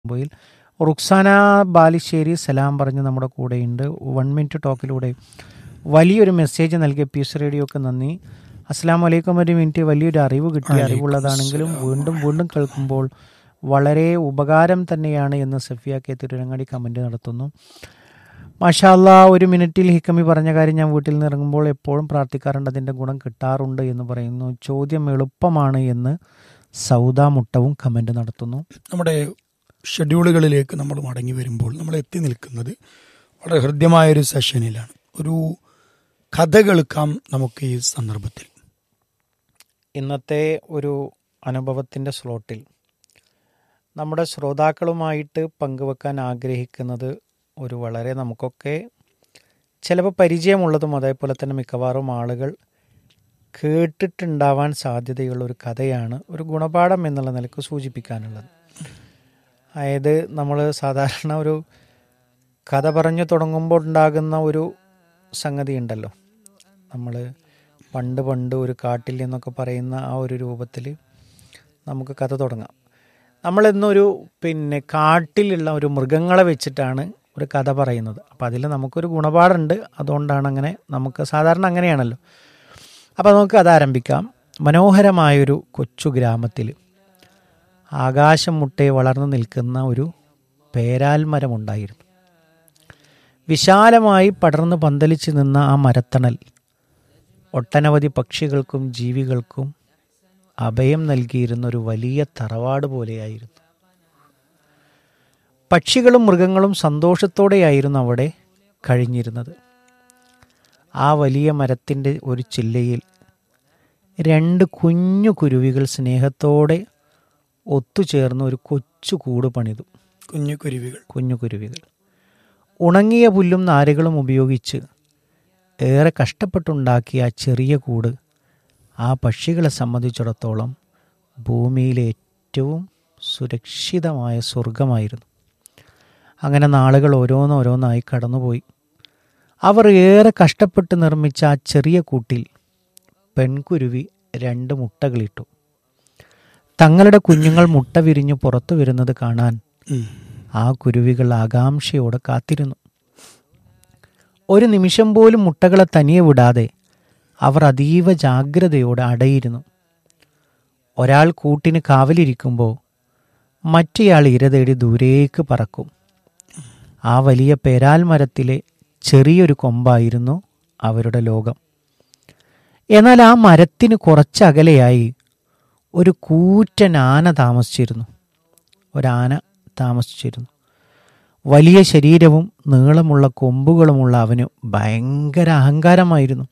Boil Ruksana Balussery സലാം പറഞ്ഞ് നമ്മുടെ കൂടെയുണ്ട് വൺ മിനിറ്റ് ടോക്കിലൂടെ വലിയൊരു മെസ്സേജ് നൽകിയ പീസ് റേഡിയോക്ക് നന്ദി അസ്സാം വലൈക്കും ഒരു മിനിറ്റ് വലിയൊരു അറിവ് കിട്ടിയ അറിവുള്ളതാണെങ്കിലും വീണ്ടും വീണ്ടും കേൾക്കുമ്പോൾ വളരെ ഉപകാരം തന്നെയാണ് എന്ന് സഫിയ കെ തിരുരങ്ങാടി കമൻറ്റ് നടത്തുന്നു മാഷാല്ല ഒരു മിനിറ്റിൽ ഹിക്കമി പറഞ്ഞ കാര്യം ഞാൻ വീട്ടിൽ നിന്ന് ഇറങ്ങുമ്പോൾ എപ്പോഴും പ്രാർത്ഥിക്കാറുണ്ട് അതിൻ്റെ ഗുണം കിട്ടാറുണ്ട് എന്ന് പറയുന്നു ചോദ്യം എളുപ്പമാണ് എന്ന് സൗദ മുട്ടവും കമൻറ്റ് നടത്തുന്നു നമ്മുടെ ഷെഡ്യൂളുകളിലേക്ക് നമ്മൾ മടങ്ങി വരുമ്പോൾ നമ്മൾ എത്തി നിൽക്കുന്നത് വളരെ ഹൃദ്യമായൊരു സെഷനിലാണ് ഒരു കഥ കേൾക്കാം നമുക്ക് ഈ സന്ദർഭത്തിൽ ഇന്നത്തെ ഒരു അനുഭവത്തിൻ്റെ സ്ലോട്ടിൽ നമ്മുടെ ശ്രോതാക്കളുമായിട്ട് പങ്കുവെക്കാൻ ആഗ്രഹിക്കുന്നത് ഒരു വളരെ നമുക്കൊക്കെ ചിലപ്പോൾ പരിചയമുള്ളതും അതേപോലെ തന്നെ മിക്കവാറും ആളുകൾ കേട്ടിട്ടുണ്ടാവാൻ സാധ്യതയുള്ള ഒരു കഥയാണ് ഒരു ഗുണപാഠം എന്നുള്ള നിലക്ക് സൂചിപ്പിക്കാനുള്ളത് അതായത് നമ്മൾ സാധാരണ ഒരു കഥ പറഞ്ഞു തുടങ്ങുമ്പോൾ ഉണ്ടാകുന്ന ഒരു സംഗതി ഉണ്ടല്ലോ നമ്മൾ പണ്ട് പണ്ട് ഒരു കാട്ടിൽ നിന്നൊക്കെ പറയുന്ന ആ ഒരു രൂപത്തിൽ നമുക്ക് കഥ തുടങ്ങാം നമ്മളിന്നൊരു പിന്നെ കാട്ടിലുള്ള ഒരു മൃഗങ്ങളെ വെച്ചിട്ടാണ് ഒരു കഥ പറയുന്നത് അപ്പോൾ അതിൽ നമുക്കൊരു ഗുണപാഠമുണ്ട് അതുകൊണ്ടാണ് അങ്ങനെ നമുക്ക് സാധാരണ അങ്ങനെയാണല്ലോ അപ്പോൾ നമുക്ക് അത് ആരംഭിക്കാം മനോഹരമായൊരു കൊച്ചു ഗ്രാമത്തിൽ ആകാശം മുട്ടെ വളർന്നു നിൽക്കുന്ന ഒരു പേരാൽമരമുണ്ടായിരുന്നു വിശാലമായി പടർന്ന് പന്തലിച്ച് നിന്ന ആ മരത്തണൽ ഒട്ടനവധി പക്ഷികൾക്കും ജീവികൾക്കും അഭയം നൽകിയിരുന്ന ഒരു വലിയ തറവാട് പോലെയായിരുന്നു പക്ഷികളും മൃഗങ്ങളും സന്തോഷത്തോടെയായിരുന്നു അവിടെ കഴിഞ്ഞിരുന്നത് ആ വലിയ മരത്തിൻ്റെ ഒരു ചില്ലയിൽ രണ്ട് കുഞ്ഞു കുരുവികൾ സ്നേഹത്തോടെ ഒത്തുചേർന്ന് ഒരു കൊച്ചു കൂട് പണിതു കുഞ്ഞു കുരുവികൾ കുഞ്ഞു കുരുവികൾ ഉണങ്ങിയ പുല്ലും നാരുകളും ഉപയോഗിച്ച് ഏറെ കഷ്ടപ്പെട്ടുണ്ടാക്കിയ ആ ചെറിയ കൂട് ആ പക്ഷികളെ സംബന്ധിച്ചിടത്തോളം ഭൂമിയിലെ ഏറ്റവും സുരക്ഷിതമായ സ്വർഗമായിരുന്നു അങ്ങനെ നാളുകൾ ഓരോന്നോരോന്നായി കടന്നുപോയി അവർ ഏറെ കഷ്ടപ്പെട്ട് നിർമ്മിച്ച ആ ചെറിയ കൂട്ടിൽ പെൺകുരുവി രണ്ട് മുട്ടകളിട്ടു തങ്ങളുടെ കുഞ്ഞുങ്ങൾ മുട്ട വിരിഞ്ഞു പുറത്തു വരുന്നത് കാണാൻ ഉം. ആ കുരുവികൾ ആകാംക്ഷയോടെ കാത്തിരുന്നു ഒരു നിമിഷം പോലും മുട്ടകളെ തനിയെ വിടാതെ അവർ അതീവ ജാഗ്രതയോടെ അടയിരുന്നു ഒരാൾ കൂട്ടിന് കാവലിരിക്കുമ്പോൾ മറ്റേയാൾ ഇര തേടി ദൂരേക്ക് പറക്കും ആ വലിയ പേരാൽ മരത്തിലെ ചെറിയൊരു കൊമ്പായിരുന്നു അവരുടെ ലോകം എന്നാൽ ആ മരത്തിന് കുറച്ചകലെയായി ഒരു കൂറ്റൻ ആന താമസിച്ചിരുന്നു ഒരാന താമസിച്ചിരുന്നു വലിയ ശരീരവും നീളമുള്ള കൊമ്പുകളുമുള്ള അവന് ഭയങ്കര അഹങ്കാരമായിരുന്നു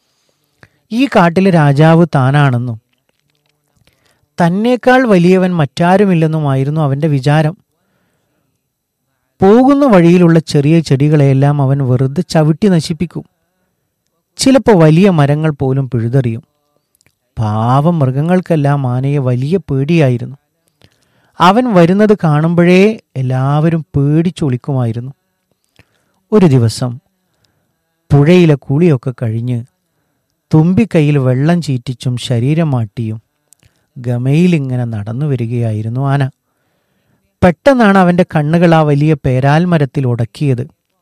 ഈ കാട്ടിലെ രാജാവ് താനാണെന്നും തന്നേക്കാൾ വലിയവൻ മറ്റാരുമില്ലെന്നുമായിരുന്നു അവൻ്റെ വിചാരം പോകുന്ന വഴിയിലുള്ള ചെറിയ ചെടികളെയെല്ലാം അവൻ വെറുതെ ചവിട്ടി നശിപ്പിക്കും ചിലപ്പോൾ വലിയ മരങ്ങൾ പോലും പിഴുതെറിയും പാവം മൃഗങ്ങൾക്കെല്ലാം ആനയെ വലിയ പേടിയായിരുന്നു അവൻ വരുന്നത് കാണുമ്പോഴേ എല്ലാവരും പേടിച്ചൊളിക്കുമായിരുന്നു ഒരു ദിവസം പുഴയിലെ കുളിയൊക്കെ കഴിഞ്ഞ് തുമ്പിക്കൈയിൽ വെള്ളം ചീറ്റിച്ചും ശരീരം മാട്ടിയും ഗമയിലിങ്ങനെ നടന്നു വരികയായിരുന്നു ആന പെട്ടെന്നാണ് അവൻ്റെ കണ്ണുകൾ ആ വലിയ പേരാൽമരത്തിൽ ഉടക്കിയത്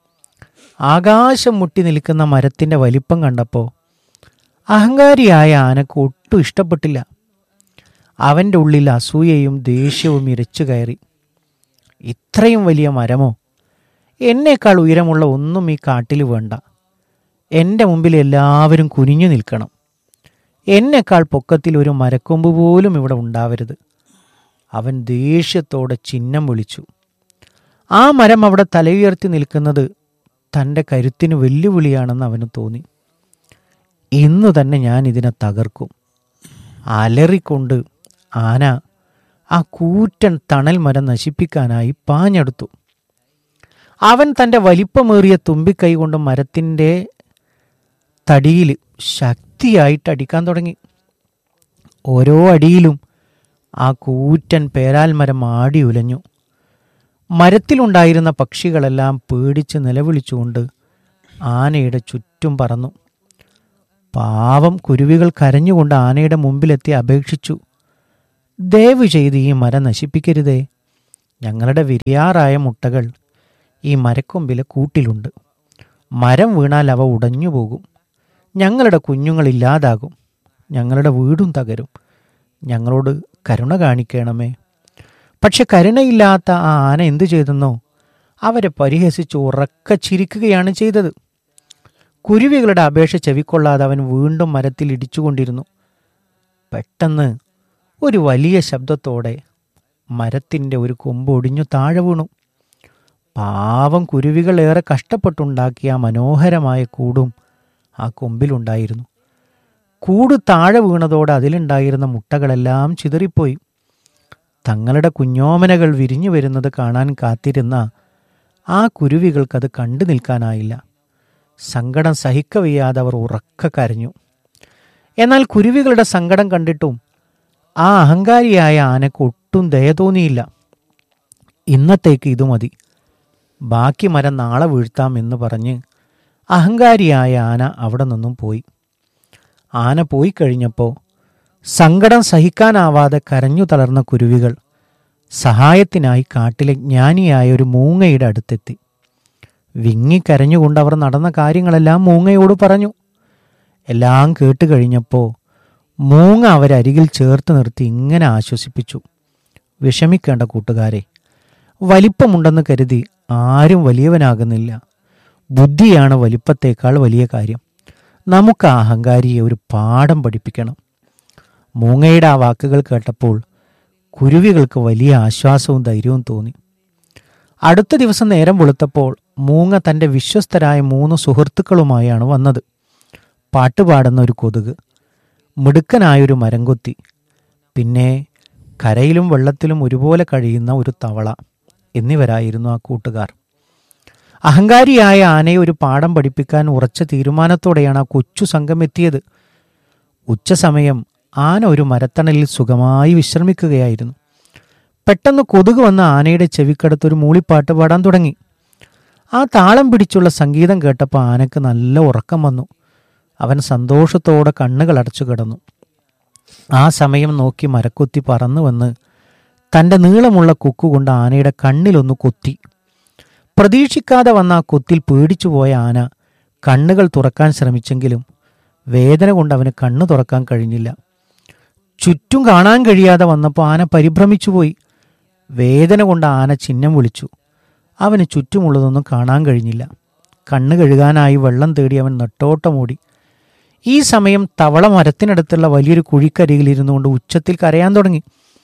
ആകാശം മുട്ടി നിൽക്കുന്ന മരത്തിൻ്റെ വലിപ്പം കണ്ടപ്പോൾ അഹങ്കാരിയായ ആനക്ക് ഒട്ടും ഇഷ്ടപ്പെട്ടില്ല അവൻ്റെ ഉള്ളിൽ അസൂയയും ദേഷ്യവും ഇരച്ചു കയറി ഇത്രയും വലിയ മരമോ എന്നേക്കാൾ ഉയരമുള്ള ഒന്നും ഈ കാട്ടിൽ വേണ്ട എൻ്റെ മുമ്പിൽ എല്ലാവരും കുനിഞ്ഞു നിൽക്കണം എന്നേക്കാൾ പൊക്കത്തിൽ ഒരു മരക്കൊമ്പ് പോലും ഇവിടെ ഉണ്ടാവരുത് അവൻ ദേഷ്യത്തോടെ ചിഹ്നം വിളിച്ചു ആ മരം അവിടെ തലയുയർത്തി നിൽക്കുന്നത് തൻ്റെ കരുത്തിന് വെല്ലുവിളിയാണെന്ന് അവന് തോന്നി ഇന്നു തന്നെ ഞാൻ ഇതിനെ തകർക്കും അലറിക്കൊണ്ട് ആന ആ കൂറ്റൻ തണൽ മരം നശിപ്പിക്കാനായി പാഞ്ഞെടുത്തു അവൻ തൻ്റെ വലിപ്പമേറിയ തുമ്പിക്കൈ കൊണ്ട് മരത്തിൻ്റെ തടിയിൽ ശക്തിയായിട്ട് അടിക്കാൻ തുടങ്ങി ഓരോ അടിയിലും ആ കൂറ്റൻ പേരാൽ മരം ആടി ഉലഞ്ഞു മരത്തിലുണ്ടായിരുന്ന പക്ഷികളെല്ലാം പേടിച്ച് നിലവിളിച്ചുകൊണ്ട് ആനയുടെ ചുറ്റും പറന്നു പാവം കുരുവികൾ കരഞ്ഞുകൊണ്ട് ആനയുടെ മുമ്പിലെത്തി അപേക്ഷിച്ചു ദയവ് ചെയ്ത് ഈ മരം നശിപ്പിക്കരുതേ ഞങ്ങളുടെ വിരിയാറായ മുട്ടകൾ ഈ മരക്കൊമ്പിലെ കൂട്ടിലുണ്ട് മരം വീണാൽ അവ ഉടഞ്ഞു പോകും ഞങ്ങളുടെ കുഞ്ഞുങ്ങളില്ലാതാകും ഞങ്ങളുടെ വീടും തകരും ഞങ്ങളോട് കരുണ കാണിക്കണമേ പക്ഷെ കരുണയില്ലാത്ത ആ ആന എന്തു ചെയ്തെന്നോ അവരെ പരിഹസിച്ച് ഉറക്ക ചിരിക്കുകയാണ് ചെയ്തത് കുരുവികളുടെ അപേക്ഷ ചെവിക്കൊള്ളാതെ അവൻ വീണ്ടും മരത്തിൽ ഇടിച്ചുകൊണ്ടിരുന്നു പെട്ടെന്ന് ഒരു വലിയ ശബ്ദത്തോടെ മരത്തിൻ്റെ ഒരു കൊമ്പ് ഒടിഞ്ഞു താഴെ വീണു പാവം കുരുവികൾ ഏറെ കഷ്ടപ്പെട്ടുണ്ടാക്കിയ ആ മനോഹരമായ കൂടും ആ കൊമ്പിലുണ്ടായിരുന്നു കൂട് താഴെ വീണതോടെ അതിലുണ്ടായിരുന്ന മുട്ടകളെല്ലാം ചിതറിപ്പോയി തങ്ങളുടെ കുഞ്ഞോമനകൾ വിരിഞ്ഞു വരുന്നത് കാണാൻ കാത്തിരുന്ന ആ കുരുവികൾക്കത് കണ്ടു നിൽക്കാനായില്ല സങ്കടം സഹിക്കവയ്യാതെ അവർ ഉറക്ക കരഞ്ഞു എന്നാൽ കുരുവികളുടെ സങ്കടം കണ്ടിട്ടും ആ അഹങ്കാരിയായ ആനക്ക് ഒട്ടും ദയ തോന്നിയില്ല ഇന്നത്തേക്ക് ഇത് മതി ബാക്കി മരം നാളെ വീഴ്ത്താം എന്ന് പറഞ്ഞ് അഹങ്കാരിയായ ആന അവിടെ നിന്നും പോയി ആന പോയി കഴിഞ്ഞപ്പോൾ സങ്കടം സഹിക്കാനാവാതെ കരഞ്ഞു തളർന്ന കുരുവികൾ സഹായത്തിനായി കാട്ടിലെ ജ്ഞാനിയായ ഒരു മൂങ്ങയുടെ അടുത്തെത്തി വിങ്ങിക്കരഞ്ഞുകൊണ്ട് അവർ നടന്ന കാര്യങ്ങളെല്ലാം മൂങ്ങയോട് പറഞ്ഞു എല്ലാം കേട്ട് കഴിഞ്ഞപ്പോൾ മൂങ്ങ അവരരികിൽ ചേർത്ത് നിർത്തി ഇങ്ങനെ ആശ്വസിപ്പിച്ചു വിഷമിക്കേണ്ട കൂട്ടുകാരെ വലിപ്പമുണ്ടെന്ന് കരുതി ആരും വലിയവനാകുന്നില്ല ബുദ്ധിയാണ് വലിപ്പത്തേക്കാൾ വലിയ കാര്യം നമുക്ക് ആ അഹങ്കാരിയെ ഒരു പാഠം പഠിപ്പിക്കണം മൂങ്ങയുടെ ആ വാക്കുകൾ കേട്ടപ്പോൾ കുരുവികൾക്ക് വലിയ ആശ്വാസവും ധൈര്യവും തോന്നി അടുത്ത ദിവസം നേരം വെളുത്തപ്പോൾ മൂങ്ങ തൻ്റെ വിശ്വസ്തരായ മൂന്ന് സുഹൃത്തുക്കളുമായാണ് വന്നത് പാട്ടുപാടുന്ന ഒരു കൊതുക് മിടുക്കനായൊരു മരംകൊത്തി പിന്നെ കരയിലും വെള്ളത്തിലും ഒരുപോലെ കഴിയുന്ന ഒരു തവള എന്നിവരായിരുന്നു ആ കൂട്ടുകാർ അഹങ്കാരിയായ ആനയെ ഒരു പാഠം പഠിപ്പിക്കാൻ ഉറച്ച തീരുമാനത്തോടെയാണ് ആ കൊച്ചു സംഘം എത്തിയത് ഉച്ചസമയം ആന ഒരു മരത്തണലിൽ സുഖമായി വിശ്രമിക്കുകയായിരുന്നു പെട്ടെന്ന് കൊതുക് വന്ന ആനയുടെ ചെവിക്കടുത്തൊരു മൂളിപ്പാട്ട് പാടാൻ തുടങ്ങി ആ താളം പിടിച്ചുള്ള സംഗീതം കേട്ടപ്പോൾ ആനക്ക് നല്ല ഉറക്കം വന്നു അവൻ സന്തോഷത്തോടെ കണ്ണുകൾ അടച്ചു കിടന്നു ആ സമയം നോക്കി മരക്കൊത്തി പറന്നു വന്ന് തൻ്റെ നീളമുള്ള കൊക്കുകൊണ്ട് ആനയുടെ കണ്ണിലൊന്ന് കൊത്തി പ്രതീക്ഷിക്കാതെ വന്ന ആ കൊത്തിൽ പേടിച്ചു പോയ ആന കണ്ണുകൾ തുറക്കാൻ ശ്രമിച്ചെങ്കിലും വേദന കൊണ്ട് അവന് കണ്ണു തുറക്കാൻ കഴിഞ്ഞില്ല ചുറ്റും കാണാൻ കഴിയാതെ വന്നപ്പോൾ ആന പരിഭ്രമിച്ചുപോയി വേദന കൊണ്ട് ആന ചിഹ്നം വിളിച്ചു അവന് ചുറ്റുമുള്ളതൊന്നും കാണാൻ കഴിഞ്ഞില്ല കണ്ണ് കഴുകാനായി വെള്ളം തേടി അവൻ നെട്ടോട്ടമോടി ഈ സമയം തവള മരത്തിനടുത്തുള്ള വലിയൊരു കുഴിക്കരികിൽ ഇരുന്നു കൊണ്ട് ഉച്ചത്തിൽ കരയാൻ തുടങ്ങി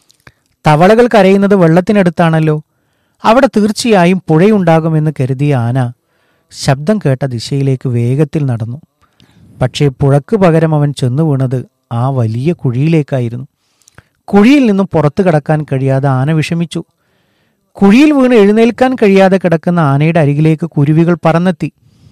തവളകൾ കരയുന്നത് വെള്ളത്തിനടുത്താണല്ലോ അവിടെ തീർച്ചയായും പുഴയുണ്ടാകുമെന്ന് കരുതിയ ആന ശബ്ദം കേട്ട ദിശയിലേക്ക് വേഗത്തിൽ നടന്നു പക്ഷേ പുഴക്ക് പകരം അവൻ ചെന്നു വീണത് ആ വലിയ കുഴിയിലേക്കായിരുന്നു കുഴിയിൽ നിന്നും പുറത്തു കടക്കാൻ കഴിയാതെ ആന വിഷമിച്ചു കുഴിയിൽ വീണ് എഴുന്നേൽക്കാൻ കഴിയാതെ കിടക്കുന്ന ആനയുടെ അരികിലേക്ക് കുരുവികൾ പറന്നെത്തി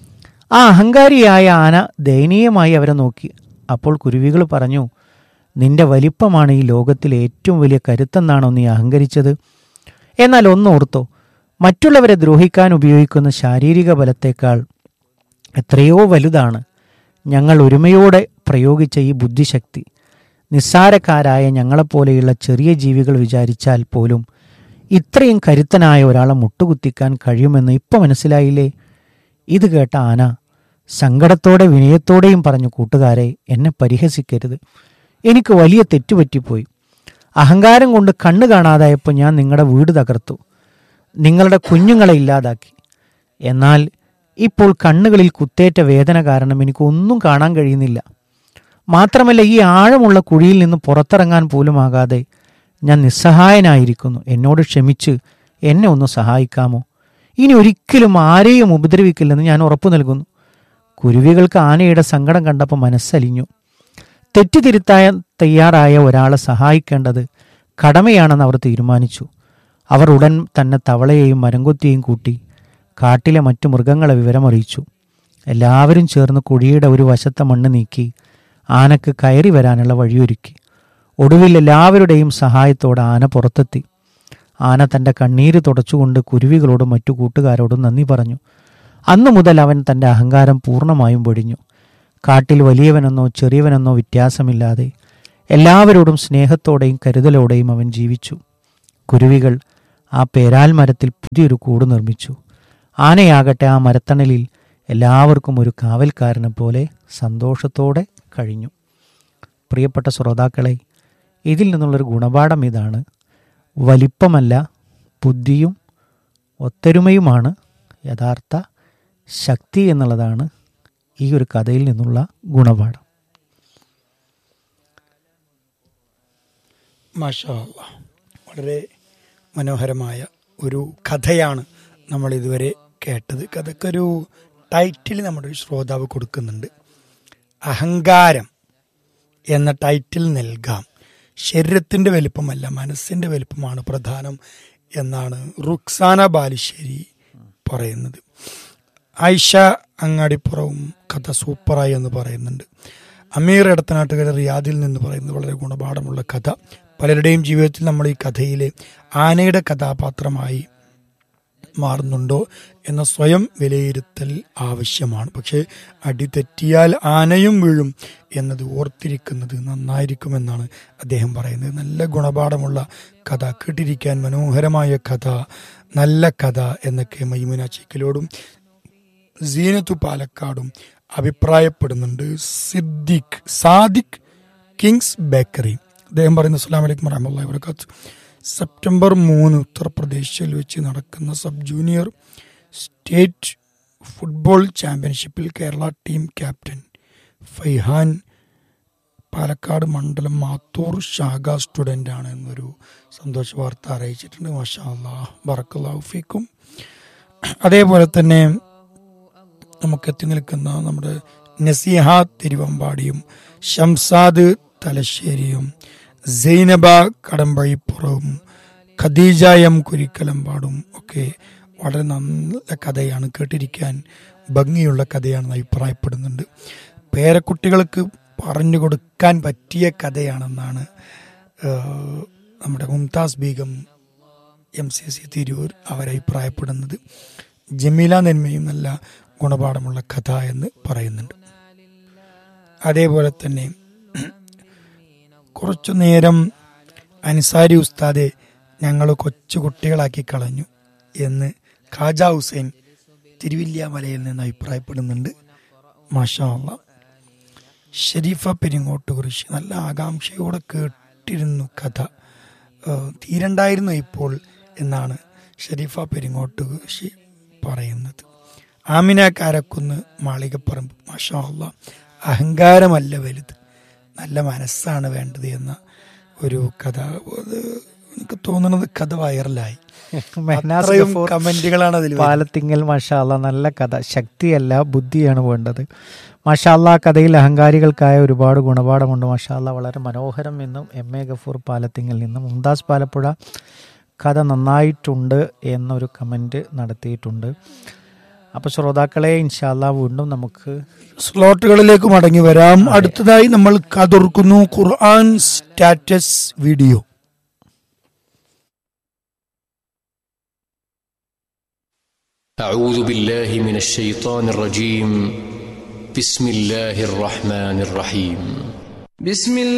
ആ അഹങ്കാരിയായ ആന ദയനീയമായി അവരെ നോക്കി അപ്പോൾ കുരുവികൾ പറഞ്ഞു നിന്റെ വലിപ്പമാണ് ഈ ലോകത്തിലെ ഏറ്റവും വലിയ കരുത്തെന്നാണോ നീ അഹങ്കരിച്ചത് എന്നാൽ ഒന്നോർത്തോ മറ്റുള്ളവരെ ദ്രോഹിക്കാൻ ഉപയോഗിക്കുന്ന ശാരീരിക ബലത്തേക്കാൾ എത്രയോ വലുതാണ് ഞങ്ങൾ ഒരുമയോടെ പ്രയോഗിച്ച ഈ ബുദ്ധിശക്തി നിസ്സാരക്കാരായ ഞങ്ങളെപ്പോലെയുള്ള ചെറിയ ജീവികൾ വിചാരിച്ചാൽ പോലും ഇത്രയും കരുത്തനായ ഒരാളെ മുട്ടുകുത്തിക്കാൻ കഴിയുമെന്ന് ഇപ്പം മനസ്സിലായില്ലേ ഇത് കേട്ട ആന സങ്കടത്തോടെ വിനയത്തോടെയും പറഞ്ഞു കൂട്ടുകാരെ എന്നെ പരിഹസിക്കരുത് എനിക്ക് വലിയ തെറ്റുപറ്റിപ്പോയി അഹങ്കാരം കൊണ്ട് കണ്ണു കാണാതായപ്പോൾ ഞാൻ നിങ്ങളുടെ വീട് തകർത്തു നിങ്ങളുടെ കുഞ്ഞുങ്ങളെ ഇല്ലാതാക്കി എന്നാൽ ഇപ്പോൾ കണ്ണുകളിൽ കുത്തേറ്റ വേദന കാരണം എനിക്ക് ഒന്നും കാണാൻ കഴിയുന്നില്ല മാത്രമല്ല ഈ ആഴമുള്ള കുഴിയിൽ നിന്ന് പുറത്തിറങ്ങാൻ പോലുമാകാതെ ഞാൻ നിസ്സഹായനായിരിക്കുന്നു എന്നോട് ക്ഷമിച്ച് എന്നെ ഒന്ന് സഹായിക്കാമോ ഇനി ഒരിക്കലും ആരെയും ഉപദ്രവിക്കില്ലെന്ന് ഞാൻ ഉറപ്പു നൽകുന്നു കുരുവികൾക്ക് ആനയുടെ സങ്കടം കണ്ടപ്പോൾ മനസ്സലിഞ്ഞു തെറ്റുതിരുത്താൻ തയ്യാറായ ഒരാളെ സഹായിക്കേണ്ടത് കടമയാണെന്ന് അവർ തീരുമാനിച്ചു അവർ ഉടൻ തന്നെ തവളയെയും മരംകൊത്തിയെയും കൂട്ടി കാട്ടിലെ മറ്റു മൃഗങ്ങളെ വിവരമറിയിച്ചു എല്ലാവരും ചേർന്ന് കുഴിയുടെ ഒരു വശത്തെ മണ്ണ് നീക്കി ആനക്ക് കയറി വരാനുള്ള വഴിയൊരുക്കി ഒടുവിൽ എല്ലാവരുടെയും സഹായത്തോടെ ആന പുറത്തെത്തി ആന തൻ്റെ കണ്ണീര് തുടച്ചുകൊണ്ട് കുരുവികളോടും മറ്റു കൂട്ടുകാരോടും നന്ദി പറഞ്ഞു അന്നു മുതൽ അവൻ തൻ്റെ അഹങ്കാരം പൂർണ്ണമായും പൊടിഞ്ഞു കാട്ടിൽ വലിയവനെന്നോ ചെറിയവനെന്നോ വ്യത്യാസമില്ലാതെ എല്ലാവരോടും സ്നേഹത്തോടെയും കരുതലോടെയും അവൻ ജീവിച്ചു കുരുവികൾ ആ പേരാൽ മരത്തിൽ പുതിയൊരു കൂട് നിർമ്മിച്ചു ആനയാകട്ടെ ആ മരത്തണലിൽ എല്ലാവർക്കും ഒരു കാവൽക്കാരനെ പോലെ സന്തോഷത്തോടെ കഴിഞ്ഞു പ്രിയപ്പെട്ട ശ്രോതാക്കളെ ഇതിൽ നിന്നുള്ളൊരു ഗുണപാഠം ഇതാണ് വലിപ്പമല്ല ബുദ്ധിയും ഒത്തൊരുമയുമാണ് യഥാർത്ഥ ശക്തി എന്നുള്ളതാണ് ഈ ഒരു കഥയിൽ നിന്നുള്ള ഗുണപാഠം മാഷാ അല്ലാ. വളരെ മനോഹരമായ ഒരു കഥയാണ് നമ്മൾ ഇതുവരെ കേട്ടത് കഥക്കൊരു ടൈറ്റിൽ നമ്മുടെ ഒരു ശ്രോതാവ് കൊടുക്കുന്നുണ്ട് അഹങ്കാരം എന്ന ടൈറ്റിൽ നൽകാം ശരീരത്തിൻ്റെ വലിപ്പമല്ല മനസ്സിൻ്റെ വലിപ്പമാണ് പ്രധാനം എന്നാണ് റുക്സാന ബാലുശ്ശേരി പറയുന്നത് ആയിഷ അങ്ങാടിപ്പുറവും കഥ സൂപ്പറായി എന്ന് പറയുന്നുണ്ട് അമീർ ഇടത്തനാട്ടുകാരെ റിയാദിൽ നിന്ന് പറയുന്നത് വളരെ ഗുണപാഠമുള്ള കഥ പലരുടെയും ജീവിതത്തിൽ നമ്മൾ ഈ കഥയിലെ ആനയുടെ കഥാപാത്രമായി മാറുന്നുണ്ടോ എന്ന സ്വയം വിലയിരുത്തൽ ആവശ്യമാണ് പക്ഷേ അടി തെറ്റിയാൽ ആനയും വീഴും എന്നത് ഓർത്തിരിക്കുന്നത് നന്നായിരിക്കുമെന്നാണ് അദ്ദേഹം പറയുന്നത് നല്ല ഗുണപാഠമുള്ള കഥ കേട്ടിരിക്കാൻ മനോഹരമായ കഥ നല്ല കഥ എന്നൊക്കെ മൈമുന ചിക്കലോടും സീനത്തു പാലക്കാടും അഭിപ്രായപ്പെടുന്നുണ്ട് സിദ്ദിഖ് സാദിഖ് കിങ്സ് ബേക്കറി അദ്ദേഹം പറയുന്നു അസ്സാം വലൈക്കും വറഹമുല്ലാ വർക്കാത്ത് സെപ്റ്റംബർ മൂന്ന് ഉത്തർപ്രദേശിൽ വെച്ച് നടക്കുന്ന സബ് ജൂനിയർ സ്റ്റേറ്റ് ഫുട്ബോൾ ചാമ്പ്യൻഷിപ്പിൽ കേരള ടീം ക്യാപ്റ്റൻ ഫൈഹാൻ പാലക്കാട് മണ്ഡലം മാത്തൂർ ശാഖ സ്റ്റുഡൻ്റ് ആണ് എന്നൊരു സന്തോഷ വാർത്ത അറിയിച്ചിട്ടുണ്ട് മാഷാ അല്ലാ ബറക്കല്ലാഹു ഫീക്കും അതേപോലെ തന്നെ നമുക്ക് എത്തി നിൽക്കുന്ന നമ്മുടെ നസീഹ തിരുവമ്പാടിയും ഷംസാദ് തലശ്ശേരിയും സൈനബ കടമ്പഴിപ്പുറവും ഖദീജ എം കുരിക്കലമ്പാടും ഒക്കെ വളരെ നല്ല കഥയാണ് കേട്ടിരിക്കാൻ ഭംഗിയുള്ള കഥയാണെന്ന് അഭിപ്രായപ്പെടുന്നുണ്ട് പേരക്കുട്ടികൾക്ക് പറഞ്ഞു കൊടുക്കാൻ പറ്റിയ കഥയാണെന്നാണ് ഏഹ്, നമ്മുടെ Mumtaz Begum M C C Tirur അവരഭിപ്രായപ്പെടുന്നത് ജമീല നെന്മയും നല്ല ഗുണപാഠമുള്ള കഥ എന്ന് പറയുന്നുണ്ട് അതേപോലെ തന്നെ കുറച്ചു നേരം അൻസാരി ഉസ്താദെ ഞങ്ങൾ കൊച്ചു കുട്ടികളാക്കി കളഞ്ഞു എന്ന് ഖാജ ഹുസൈൻ തിരുവില്യാമലയിൽ നിന്ന് അഭിപ്രായപ്പെടുന്നുണ്ട് മാഷാ അള്ളാ ഷരീഫ പെരിങ്ങോട്ട് കുറിച്ച് നല്ല ആകാംക്ഷയോടെ കേട്ടിരുന്നു കഥ ഏഹ് തീരണ്ടായിരുന്നു ഇപ്പോൾ എന്നാണ് ഷരീഫ പെരിങ്ങോട്ട് കുറിച്ച് പറയുന്നത് ആമിന കാരക്കുന്ന് മാളികപ്പറമ്പ് മാഷാ അള്ളാ അഹങ്കാരമല്ല വലുത് നല്ല മനസ്സാണ് വേണ്ടത് എന്ന ഒരു കഥ അത് എനിക്ക് തോന്നുന്നത് കഥ വൈറലായി മെഹനാസ് അത്രയും ഗഫൂർ കമന്റുകളാണ് അതിൽ വരുന്നത്. പാലത്തിങ്ങൽ മാഷാല്ല നല്ല കഥ ശക്തിയല്ല ബുദ്ധിയാണ് വേണ്ടത് മാഷാല്ല കഥയിൽ അഹങ്കാരികൾക്കായ ഒരുപാട് ഗുണപാഠമുണ്ട് മാഷാല്ല വളരെ മനോഹരം എന്നും എം എ ഗഫൂർ പാലത്തിങ്ങൽ നിന്നും മുംതാസ് പാലപ്പുഴ കഥ നന്നായിട്ടുണ്ട് എന്നൊരു കമൻറ്റ് നടത്തിയിട്ടുണ്ട് അപ്പോൾ ശ്രോതാക്കളെ ഇൻഷാല്ല വീണ്ടും നമുക്ക് സ്ലോട്ടുകളിലേക്ക് മടങ്ങി വരാം അടുത്തതായി നമ്മൾ കതുർക്കുന്നു ഖുർആൻ സ്റ്റാറ്റസ് വീഡിയോ أعوذ بالله من الشيطان الرجيم بسم الله الرحمن الرحيم بسم الله